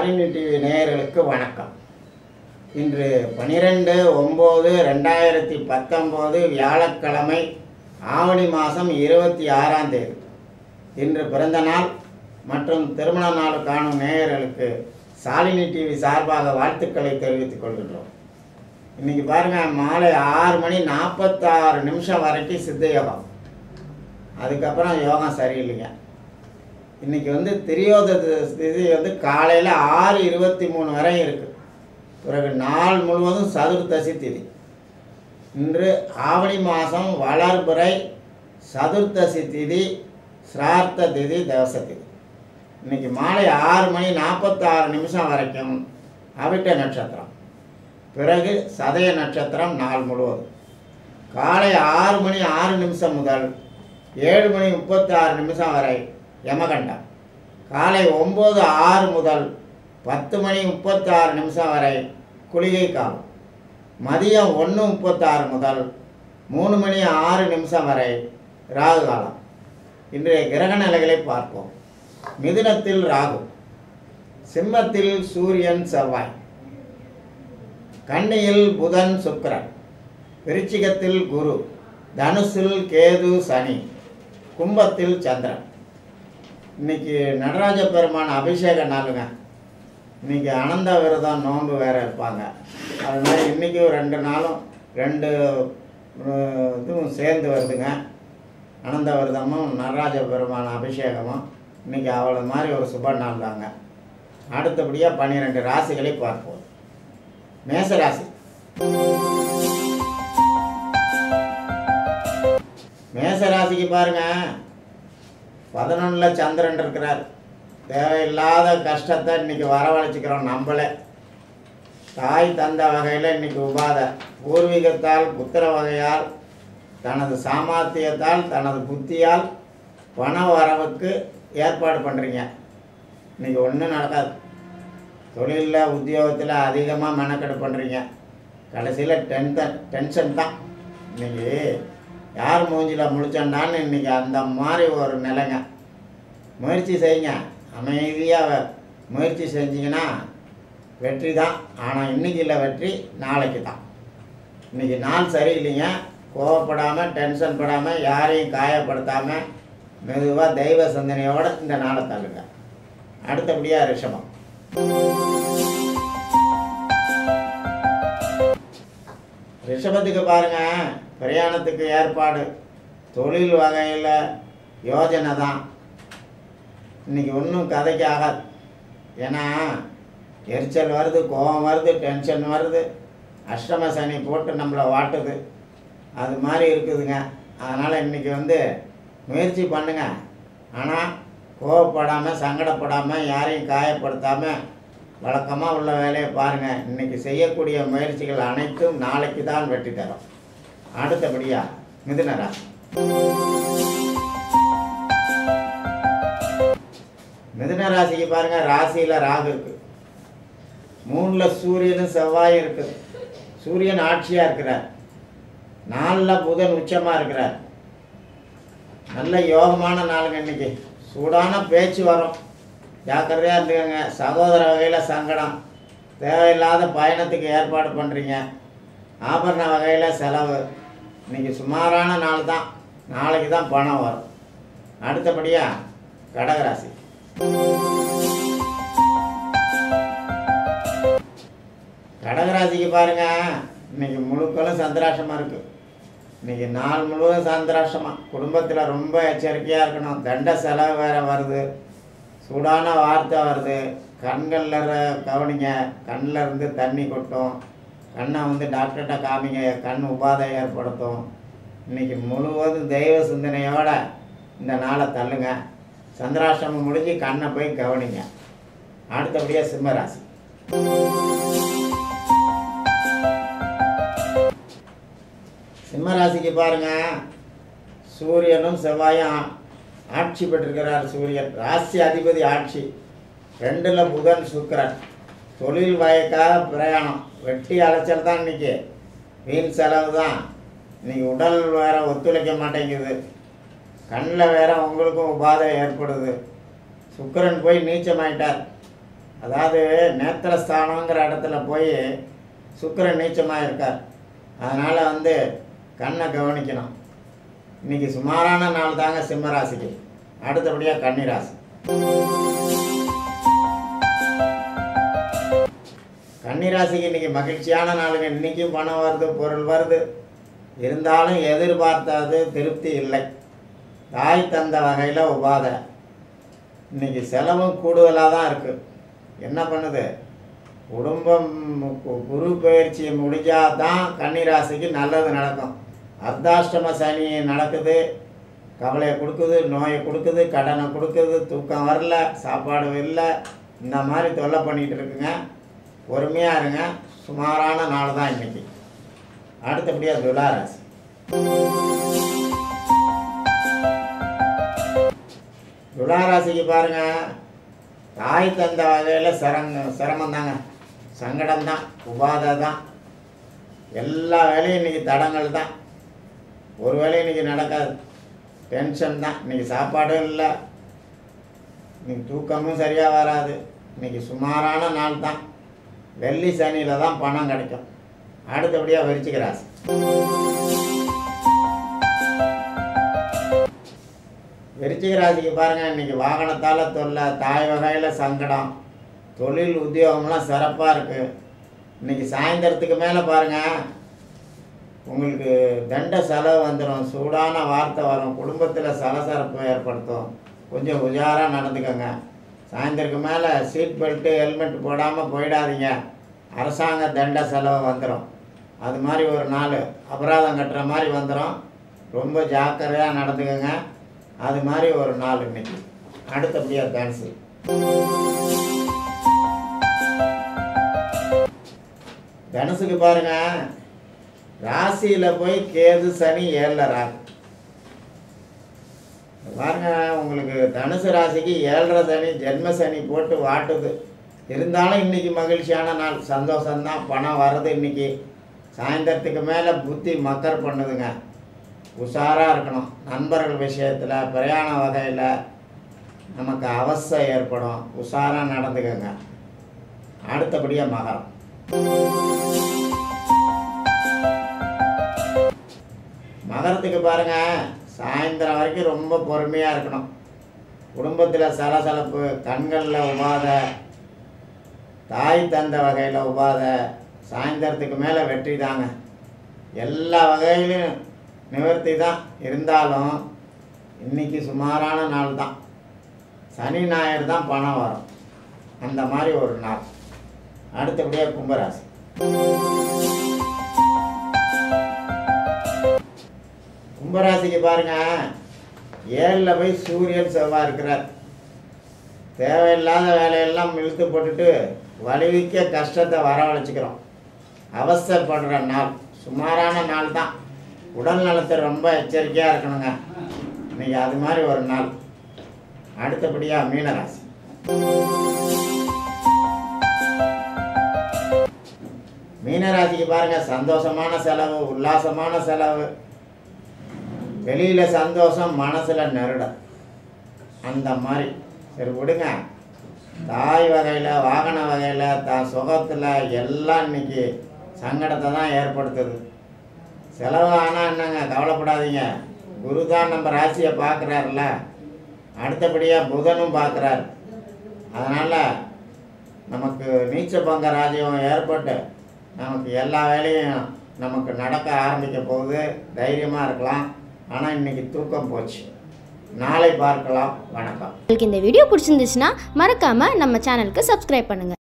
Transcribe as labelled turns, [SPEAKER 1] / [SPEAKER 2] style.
[SPEAKER 1] Shalini TV நேயர்களுக்கு வணக்கம் இன்று பனிரெண்டு ஒம்பது ரெண்டாயிரத்தி பத்தொம்போது வியாழக்கிழமை ஆவணி மாதம் இருபத்தி ஆறாம் தேதி இன்று பிறந்த நாள் மற்றும் திருமண நாள் காணும் நேயர்களுக்கு ஷாலினி டிவி சார்பாக வாழ்த்துக்களை தெரிவித்துக் கொள்கின்றோம் இன்னைக்கு பாருங்க மாலை ஆறு மணி நாற்பத்தாறு நிமிஷம் வரைக்கும் சித்த யோகம் அதுக்கப்புறம் யோகம் சரியில்லைங்க இன்னைக்கு வந்து திரியோத ஸ்திதி வந்து காலையில் ஆறு இருபத்தி மூணு வரை இருக்கு பிறகு நாள் முழுவதும் சதுர்த்தசி திதி இன்று ஆவணி மாதம் வளர்பிறை சதுர்த்தசி திதி சிரார்த்த திதி தவச திதி இன்னைக்கு மாலை ஆறு மணி நாற்பத்தாறு நிமிஷம் வரைக்கும் அவிட்ட நட்சத்திரம் பிறகு சதய நட்சத்திரம் நாள் முழுவதும் காலை ஆறு மணி ஆறு நிமிஷம் முதல் ஏழு மணி முப்பத்தாறு நிமிஷம் வரை யமகண்டம் காலை ஒம்பது ஆறு முதல் பத்து மணி முப்பத்தாறு நிமிஷம் வரை குளிகை காலம் மதியம் ஒன்று முப்பத்தாறு முதல் மூணு மணி ஆறு நிமிஷம் வரை ராகு காலம் இன்றைய கிரக நிலைகளை பார்ப்போம் மிதுனத்தில் ராகு சிம்மத்தில் சூரியன் செவ்வாய் கன்னியில் புதன் சுக்கிரன் விருச்சிகத்தில் குரு தனுசில் கேது சனி கும்பத்தில் சந்திரன் இன்னைக்கு நடராஜ பெருமான் அபிஷேக நாளுங்க இன்னைக்கு அனந்த விரதம் நோன்பு வேற இருப்பாங்க அதனால இன்றைக்கும் ரெண்டு நாளும் ரெண்டு அஹ், இதுவும் சேர்ந்து வருதுங்க அனந்த விரதமும் நடராஜ பெருமான் அபிஷேகமும் இன்னைக்கு அவ்வளோ மாதிரி ஒரு சுப நாள் தாங்க அடுத்தபடியாக பன்னிரெண்டு ராசிகளை பார்ப்போம் மேசராசி மேசராசிக்கு பாருங்க பதினொன்றில் சந்திரன் இருக்கிறார் தேவையில்லாத கஷ்டத்தை இன்னைக்கு வரவழைச்சிக்கிறோம் நம்மளே தாய் தந்த வகையில் இன்னைக்கு உபாத பூர்வீகத்தால் புத்திர வகையால் தனது சாமர்த்தியத்தால் தனது புத்தியால் பண வரவுக்கு ஏற்பாடு பண்ணுறீங்க இன்னைக்கு ஒன்றும் நடக்காது தொழிலில் உத்தியோகத்தில் அதிகமாக மெனக்கெடு பண்ணுறீங்க கடைசியில் டென்ஷன் டென்ஷன் தான் இன்னைக்கு யார் மூஞ்சில் முழிச்சண்டான்னு இன்னைக்கு அந்த மாதிரி ஒரு நிலைங்க முயற்சி செய்யுங்க அமைதியாக முயற்சி செஞ்சீங்கன்னா வெற்றி தான் ஆனால் இன்னைக்கு இல்லை வெற்றி நாளைக்கு தான் இன்னைக்கு நாள் சரியில்லைங்க கோவப்படாமல் டென்ஷன் படாமல் யாரையும் காயப்படுத்தாமல் மெதுவாக தெய்வ சிந்தனையோட இந்த நாளை தள்ளுங்க அடுத்தபடியாக ரிஷபம் ரிஷபத்துக்கு பாருங்க பிரயாணத்துக்கு ஏற்பாடு தொழில் வகையில் யோஜனை தான் இன்னைக்கு ஒன்றும் கதைக்கு ஆகாது ஏன்னா எரிச்சல் வருது கோபம் வருது டென்ஷன் வருது அஷ்டம சனி போட்டு நம்மளை வாட்டுது அது மாதிரி இருக்குதுங்க அதனால் இன்றைக்கி வந்து முயற்சி பண்ணுங்க ஆனால் கோவப்படாமல் சங்கடப்படாமல் யாரையும் காயப்படுத்தாமல் வழக்கமாக உள்ள வேலையை பாருங்கள் இன்றைக்கி செய்யக்கூடிய முயற்சிகள் அனைத்தும் நாளைக்கு தான் வெற்றி தரும் அடுத்தபடியாக மிதுன ராசி மிதுன ராசிக்கு பாருங்கள் ராசியில் ராகு இருக்குது மூணில் சூரியனும் செவ்வாயும் இருக்குது சூரியன் ஆட்சியாக இருக்கிறார் நாலில் புதன் உச்சமாக இருக்கிறார் நல்ல யோகமான நாளுங்க இன்னைக்கு சூடான பேச்சு வரும் ஜாக்கிரதையாக இருந்துக்கங்க சகோதர வகையில் சங்கடம் தேவையில்லாத பயணத்துக்கு ஏற்பாடு பண்ணுறீங்க ஆபரண வகையில் செலவு இன்னைக்கு சுமாரான நாள் தான் நாளைக்கு தான் பணம் வரும் அடுத்தபடியாக கடகராசி கடகராசிக்கு பாருங்க இன்னைக்கு முழுக்களும் சந்திராஷ்டமாக இருக்குது இன்னைக்கு நாள் முழுவதும் சந்திராஷ்டமாக குடும்பத்தில் ரொம்ப எச்சரிக்கையாக இருக்கணும் தண்ட செலவு வேற வருது சூடான வார்த்தை வருது கண்களில் கவனிங்க கண்ணில் இருந்து தண்ணி கொட்டும் கண்ணை வந்து டாக்டர்கிட்ட காமிங்க கண் உபாதை ஏற்படுத்தும் இன்னைக்கு முழுவதும் தெய்வ சிந்தனையோட இந்த நாளை தள்ளுங்க சந்திராஷ்டமம் முடிஞ்சு கண்ணை போய் கவனிங்க அடுத்தபடியாக சிம்மராசி சிம்மராசிக்கு பாருங்க சூரியனும் செவ்வாயும் ஆ- ஆட்சி பெற்றிருக்கிறார் சூரியன் ராசி அதிபதி ஆட்சி ரெண்டில் புதன் சுக்கிரன் தொழில் வயக்காக பிரயாணம் வெட்டி அலைச்சல் தான் இன்னைக்கு வீண் செலவு தான் இன்னைக்கு உடல் வேற ஒத்துழைக்க மாட்டேங்குது கண்ணில் வேற உங்களுக்கும் உபாதை ஏற்படுது சுக்கிரன் போய் நீச்சமாயிட்டார் அதாவது நேத்திரஸ்தானங்கிற இடத்துல போய் சுக்கிரன் நீச்சமாக இருக்கார் அதனால் வந்து கண்ணை கவனிக்கணும் இன்னைக்கு சுமாரான நாள் தாங்க சிம்ம ராசிக்கு அடுத்தபடியாக கன்னிராசி கன்னிராசிக்கு இன்னைக்கு மகிழ்ச்சியான நாளுங்க இன்னைக்கும் பணம் வருது பொருள் வருது இருந்தாலும் எதிர்பார்த்தது திருப்தி இல்லை தாய் தந்த வகையில் உபாதை இன்னைக்கு செலவும் கூடுதலாக தான் இருக்குது என்ன பண்ணுது குடும்பம் கு- குரு பயிற்சி முடிஞ்சால் தான் கன்னிராசிக்கு நல்லது நடக்கும் அர்த்தாஷ்டம சனி நடக்குது கவலையை கொடுக்குது நோயை கொடுக்குது கடனை கொடுக்குது தூக்கம் வரல சாப்பாடு இல்லை இந்த மாதிரி தொல்லை பண்ணிகிட்டு இருக்குங்க பொறுமையாக இருங்க சுமாரான நாள் தான் இன்னைக்கு அடுத்தபடியாக துளாராசி துளாராசிக்கு பாருங்க தாய் தந்த வகையில் சிரங்க சிரமம் தாங்க சங்கடம் தான் உபாதை தான் எல்லா வேலையும் இன்னைக்கு தடங்கள் தான் ஒரு வேலையும் இன்னைக்கு நடக்காது டென்ஷன் தான் இன்னைக்கு சாப்பாடும் இல்லை இன்னைக்கு தூக்கமும் சரியாக வராது இன்னைக்கு சுமாரான நாள் தான் வெள்ளி சனியில் தான் பணம் கிடைக்கும் அடுத்தபடியாக விருச்சிக ராசி விருச்சிக ராசிக்கு பாருங்கள் இன்னைக்கு வாகனத்தால் தொல்லை தாய் வகையில் சங்கடம் தொழில் உத்தியோகம்லாம் சிறப்பாக இருக்குது இன்னைக்கு சாயந்தரத்துக்கு மேலே பாருங்கள் உங்களுக்கு தண்ட செலவு வந்துடும் சூடான வார்த்தை வரும் குடும்பத்தில் சலசலப்பு ஏற்படுத்தும் கொஞ்சம் உஜாராக நடந்துக்கோங்க சாயந்தரத்துக்கு மேலே சீட் பெல்ட்டு ஹெல்மெட் போடாமல் போயிடாதீங்க அரசாங்க தண்ட செலவு வந்துடும் அது மாதிரி ஒரு நாள் அபராதம் கட்டுற மாதிரி வந்துடும் ரொம்ப ஜாக்கிரதையாக நடந்துக்கோங்க அது மாதிரி ஒரு நாள் இன்னைக்கு அடுத்தபடியாக கேன்சல் தனுசுக்கு பாருங்க ராசியில் போய் கேது சனி ஏழில் ராகு பாருங்க உங்களுக்கு தனுசு ராசிக்கு ஏழரை சனி ஜென்ம சனி போட்டு வாட்டுது இருந்தாலும் இன்னைக்கு மகிழ்ச்சியான நாள் சந்தோஷம்தான் பணம் வர்றது இன்னைக்கு சாயந்தரத்துக்கு மேலே புத்தி மக்கர் பண்ணுதுங்க உஷாராக இருக்கணும் நண்பர்கள் விஷயத்தில் பிரயாண வகையில் நமக்கு அவஸ்தை ஏற்படும் உஷாராக நடந்துக்கங்க அடுத்தபடியாக மகரம் மகரத்துக்கு பாருங்க சாயந்தரம் வரைக்கும் ரொம்ப பொறுமையாக இருக்கணும் குடும்பத்தில் சலசலப்பு கண்களில் உபாதை தாய் தந்த வகையில் உபாதை சாயந்தரத்துக்கு மேலே வெற்றி தாங்க எல்லா வகையிலும் நிவர்த்தி தான் இருந்தாலும் இன்னைக்கு சுமாரான நாள் தான் சனி ஞாயிறு தான் பணம் வரும் அந்த மாதிரி ஒரு நாள் அடுத்தபடியாக கும்பராசி கும்பராசிக்கு பாருங்க ஏழில் போய் சூரியன் செவ்வாய் இருக்கிறார் தேவையில்லாத வேலையெல்லாம் இழுத்து போட்டுட்டு வலிவிக்க கஷ்டத்தை வரவழைச்சிக்கிறோம் அவஸ்தைப்படுற நாள் சுமாரான நாள் தான் உடல் நலத்தை ரொம்ப எச்சரிக்கையாக இருக்கணுங்க இன்னைக்கு அது மாதிரி ஒரு நாள் அடுத்தபடியாக மீனராசி மீனராசிக்கு பாருங்க சந்தோஷமான செலவு உல்லாசமான செலவு வெளியில சந்தோஷம் மனசுல நெருடம் அந்த மாதிரி சரி விடுங்க தாய் வகையில் வாகன வகையில் தான் சுகத்தில் எல்லாம் இன்னைக்கு சங்கடத்தை தான் ஏற்படுத்துது செலவு ஆனால் என்னங்க கவலைப்படாதீங்க குரு தான் நம்ம ராசியை பார்க்குறாருல அடுத்தபடியாக புதனும் பார்க்குறாரு அதனால் நமக்கு நீச்ச பங்க ராஜ்யம் ஏற்பட்டு நமக்கு எல்லா வேலையும் நமக்கு நடக்க ஆரம்பிக்க போகுது தைரியமாக இருக்கலாம் ஆனால் இன்னைக்கு தூக்கம் போச்சு நாளை பார்க்கலாம் வணக்கம்
[SPEAKER 2] உங்களுக்கு இந்த வீடியோ பிடிச்சிருந்துச்சுன்னா மறக்காமல் நம்ம சேனலுக்கு சப்ஸ்கிரைப் பண்ணுங்கள்